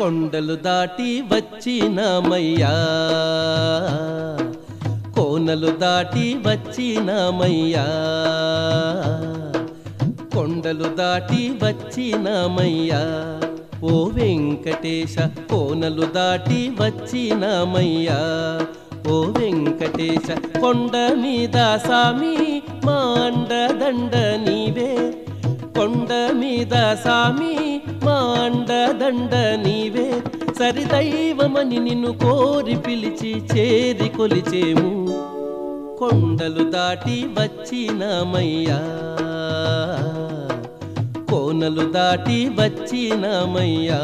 కొండలు దాటి వచ్చినామయ్యా కోనలు దాటి వచ్చినామయ్యా కొండలు దాటి వచ్చినామయ్యా ఓ వెంకటేశ కోనలు దాటి వచ్చినామయ్యా ఓ వెంకటేశ కొండ మీద సామి మా అండదండ నీవే కొండ మీద సామి మా అండదండ నీవే సరిదైవమని నిన్ను కోరి పిలిచి చేరి కొలిచేము కొండలు దాటి వచ్చినామయ్యా కోనలు దాటి వచ్చినామయ్యా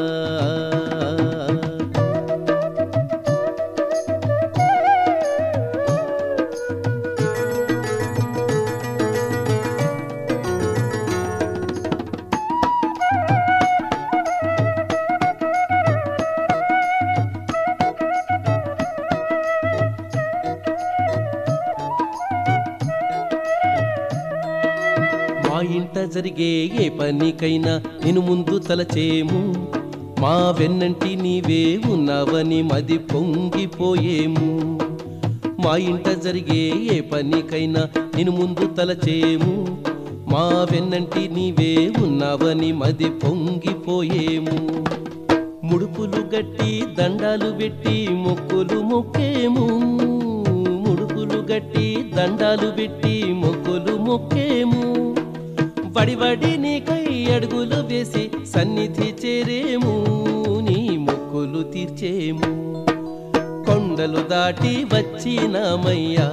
మా ఇంట జరిగే ఏ పనికైనా నేను ముందు తలచేము మా వెన్నంటి నీవే ఉన్నావని మది పొంగిపోయేము మా ఇంట జరిగే ఏ పనికైనా నేను ముందు తలచేము మా వెన్నంటి నీవే ఉన్నావని మది పొంగిపోయేము ముడుపులు గట్టి దండాలు పెట్టి మొక్కులు మొక్కేము ముడుపులు గట్టి దండాలు పెట్టి మొక్కులు మొక్కేము వడివడి నీకై అడుగులు వేసి సన్నిధి చేరేము నీ మొక్కులు తీర్చేము కొండలు దాటి వచ్చినామయ్యా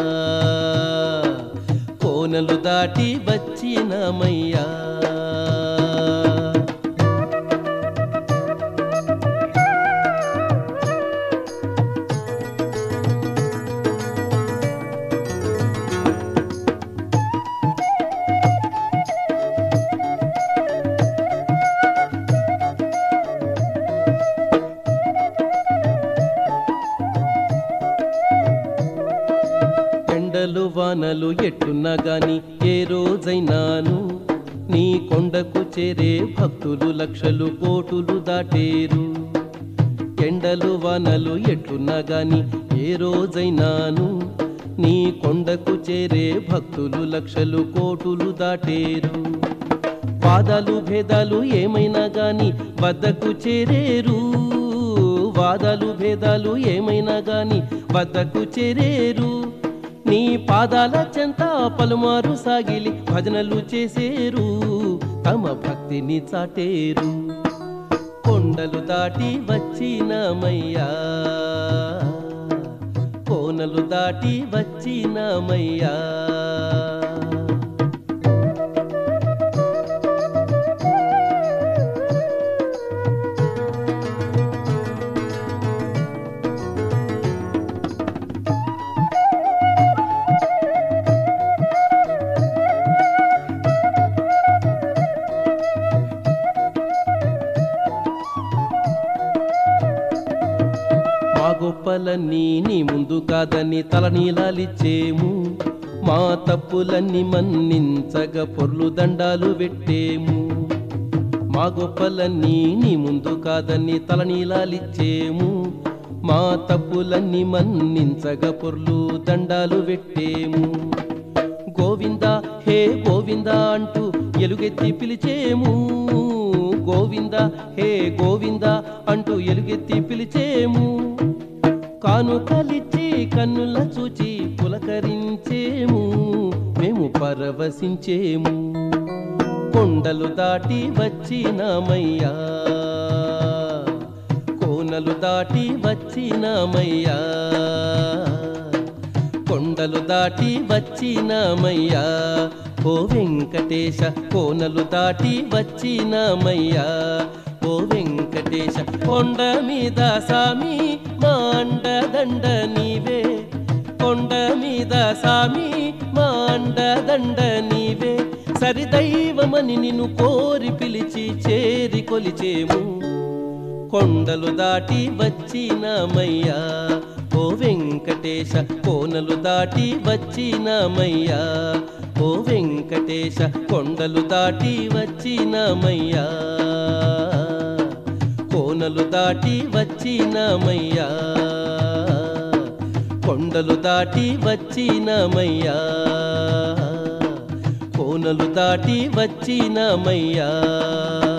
కోనలు దాటి వచ్చినామయ్యా ఎండలు వానలు ఎట్టున్నా గాని ఏ రోజైనాను నీ కొండకు చేరే భక్తులు లక్షలు కోటులు దాటేరు ఎండలు వానలు ఎట్టున్నా గాని ఏ రోజైనాను నీ కొండకు చేరే భక్తులు లక్షలు కోటులు దాటేరు వాదాలు భేదాలు ఏమైనా గాని వద్దకు చేరేరు వాదాలు భేదాలు ఏమైనా గాని వద్దకు చేరేరు నీ పాదాల చెంత పలుమారు సాగిలి భజనలు చేసేరు తమ భక్తిని చాటేరు కొండలు దాటి వచ్చినమయ్యా కోనలు దాటి వచ్చినమయ్యా మా గొప్పలన్నీ నీ ముందు కాదని తలనీలాలిచ్చేము మా తప్పులన్నీ మన్నించగా పొర్లు దండాలు పెట్టేము మా గొప్పలన్నీ నీ ముందు కాదని తలనీలాలిచ్చేము మా తప్పులన్నీ మన్నించగా పొర్లు దండాలు పెట్టేము గోవింద హే గోవింద అంటూ ఎలుగెత్తి పిలిచేము గోవింద హే గోవింద అంటూ ఎలుగెత్తి పిలిచేము కానుకలిచ్చి కన్నుల చూచి పులకరించేము మేము పరవశించేము కొండలు దాటి వచ్చినామయ్యా కోనలు దాటి వచ్చినామయ్యా కొండలు దాటి వచ్చినామయ్యా ఓ వెంకటేశ కోనలు దాటి వచ్చినామయ్యా ఓ వెంకటేశ కొండ మీద సామి మా అండదండ నీవే కొండ మీద సామి మా అండదండ నీవే సరిదైవమని నిన్ను కోరి పిలిచి చేరి కొలిచేము కొండలు దాటి వచ్చినామయ్యా ఓ వెంకటేశ కోనలు దాటి వచ్చినామయ్యా ఓ వెంకటేశ కొండలు దాటి వచ్చినామయ్యా కోన కోనలు దాటి వచ్చినమయ్యా కొండలు దాటి వచ్చినమయ్యా కోనలు దాటి వచ్చినమయ్యా